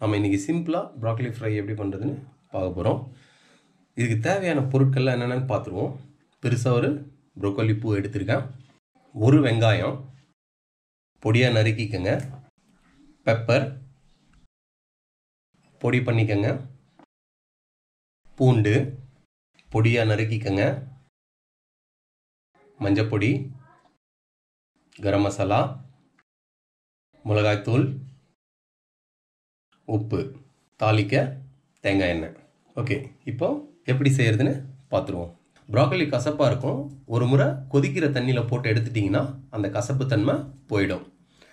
நம்ம இன்றைக்கி சிம்பிளாக ப்ராக்கலி ஃப்ரை எப்படி பண்ணுறதுன்னு பார்க்க போகிறோம் இதுக்கு தேவையான பொருட்கள்லாம் என்னென்னு பார்த்துருவோம் பெருசாக ஒரு ப்ரோக்கோலி பூ எடுத்திருக்கேன் ஒரு வெங்காயம் பொடியாக நறுக்கிக்கங்க பெப்பர் பொடி பண்ணிக்கங்க பூண்டு பொடியாக நறுக்கிக்கங்க மஞ்சப்பொடி கரம் மசாலா மிளகாய்த்தூள் உப்பு தாளிக்க தேங்காய் எண்ணெய் ஓகே இப்போ எப்படி செய்யறதுன்னு பார்த்துருவோம் ப்ராக்கலி கசப்பாக இருக்கும் ஒரு முறை கொதிக்கிற தண்ணியில் போட்டு எடுத்துட்டிங்கன்னா அந்த கசப்பு தன்மை போயிடும்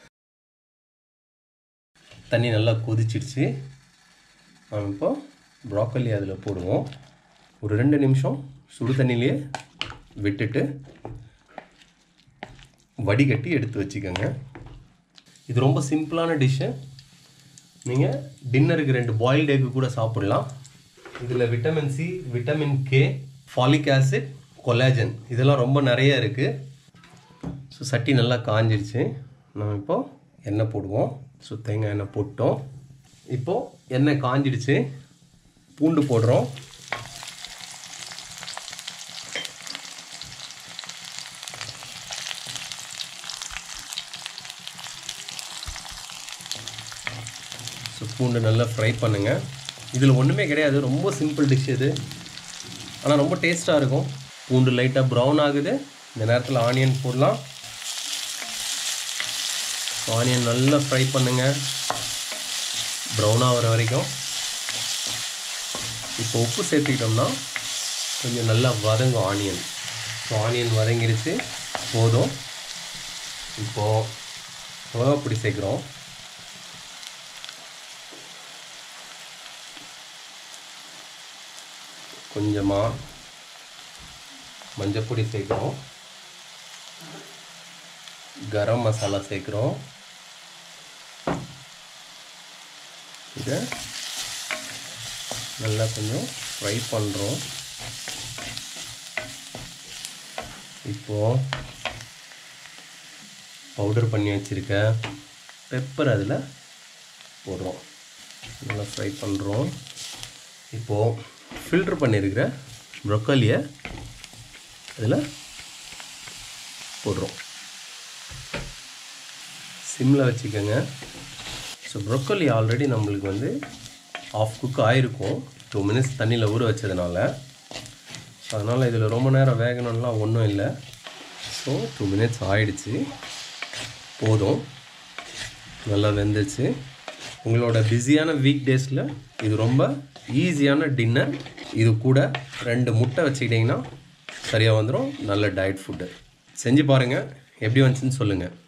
தண்ணி நல்லா கொதிச்சிடுச்சு நம்ம இப்போ ப்ராக்கலி அதில் போடுவோம் ஒரு ரெண்டு நிமிஷம் சுடு தண்ணியிலேயே விட்டுட்டு வடிகட்டி எடுத்து வச்சுக்கோங்க இது ரொம்ப சிம்பிளான டிஷ்ஷு நீங்கள் டின்னருக்கு ரெண்டு பாயில்டு எக்கு கூட சாப்பிட்லாம் இதில் vitamin C vitamin K folic acid collagen இதெல்லாம் ரொம்ப நிறைய இருக்குது ஸோ சட்டி நல்லா காஞ்சிருச்சு நம்ம இப்போது எண்ணெய் போடுவோம் ஸோ தேங்காய் எண்ணெய் போட்டோம் இப்போது எண்ணெய் காஞ்சிடுச்சு பூண்டு போடுறோம் ஸோ பூண்டு நல்லா ஃப்ரை பண்ணுங்கள் இதில் ஒன்றுமே கிடையாது ரொம்ப சிம்பிள் டிஷ் இது ஆனால் ரொம்ப டேஸ்ட்டாக இருக்கும் பூண்டு லைட்டாக ப்ரௌன் ஆகுது இந்த நேரத்தில் ஆனியன் போடலாம் ஆனியன் நல்லா ஃப்ரை பண்ணுங்கள் ப்ரௌன் ஆகிற வரைக்கும் இப்போ உப்பு சேர்த்துக்கிட்டோம்னா கொஞ்சம் நல்லா வதங்கும் ஆனியன் ஸோ ஆனியன் வதங்கிடுச்சு போதும் இப்போது மிளகாப்பொடி சேர்க்குறோம் கொஞ்சமாக மஞ்சப்பொடி சேர்க்குறோம் கரம் மசாலா சேர்க்குறோம் இதை நல்லா கொஞ்சம் ஃப்ரை பண்ணுறோம் இப்போது பவுடர் பண்ணி வச்சுருக்க பெப்பர் அதில் போடுறோம் நல்லா ஃப்ரை பண்ணுறோம் இப்போது ஃபில்ட்ரு பண்ணியிருக்கிற ப்ரொக்கோலியை அதில் போடுறோம் சிம்மில் வச்சுக்கோங்க ஸோ ப்ரொக்கோலி ஆல்ரெடி நம்மளுக்கு வந்து ஆஃப் குக் ஆகிருக்கும் டூ மினிட்ஸ் தண்ணியில் ஊற வச்சதுனால ஸோ அதனால் இதில் ரொம்ப நேரம் வேகணும்லாம் ஒன்றும் இல்லை ஸோ டூ மினிட்ஸ் ஆயிடுச்சு போதும் நல்லா வெந்துச்சு உங்களோட பிஸியான வீக் டேஸில் இது ரொம்ப ஈஸியான டின்னர் இது கூட ரெண்டு முட்டை வச்சுக்கிட்டிங்கன்னா சரியாக வந்துடும் நல்ல டயட் ஃபுட்டு செஞ்சு பாருங்கள் எப்படி வந்துச்சுன்னு சொல்லுங்கள்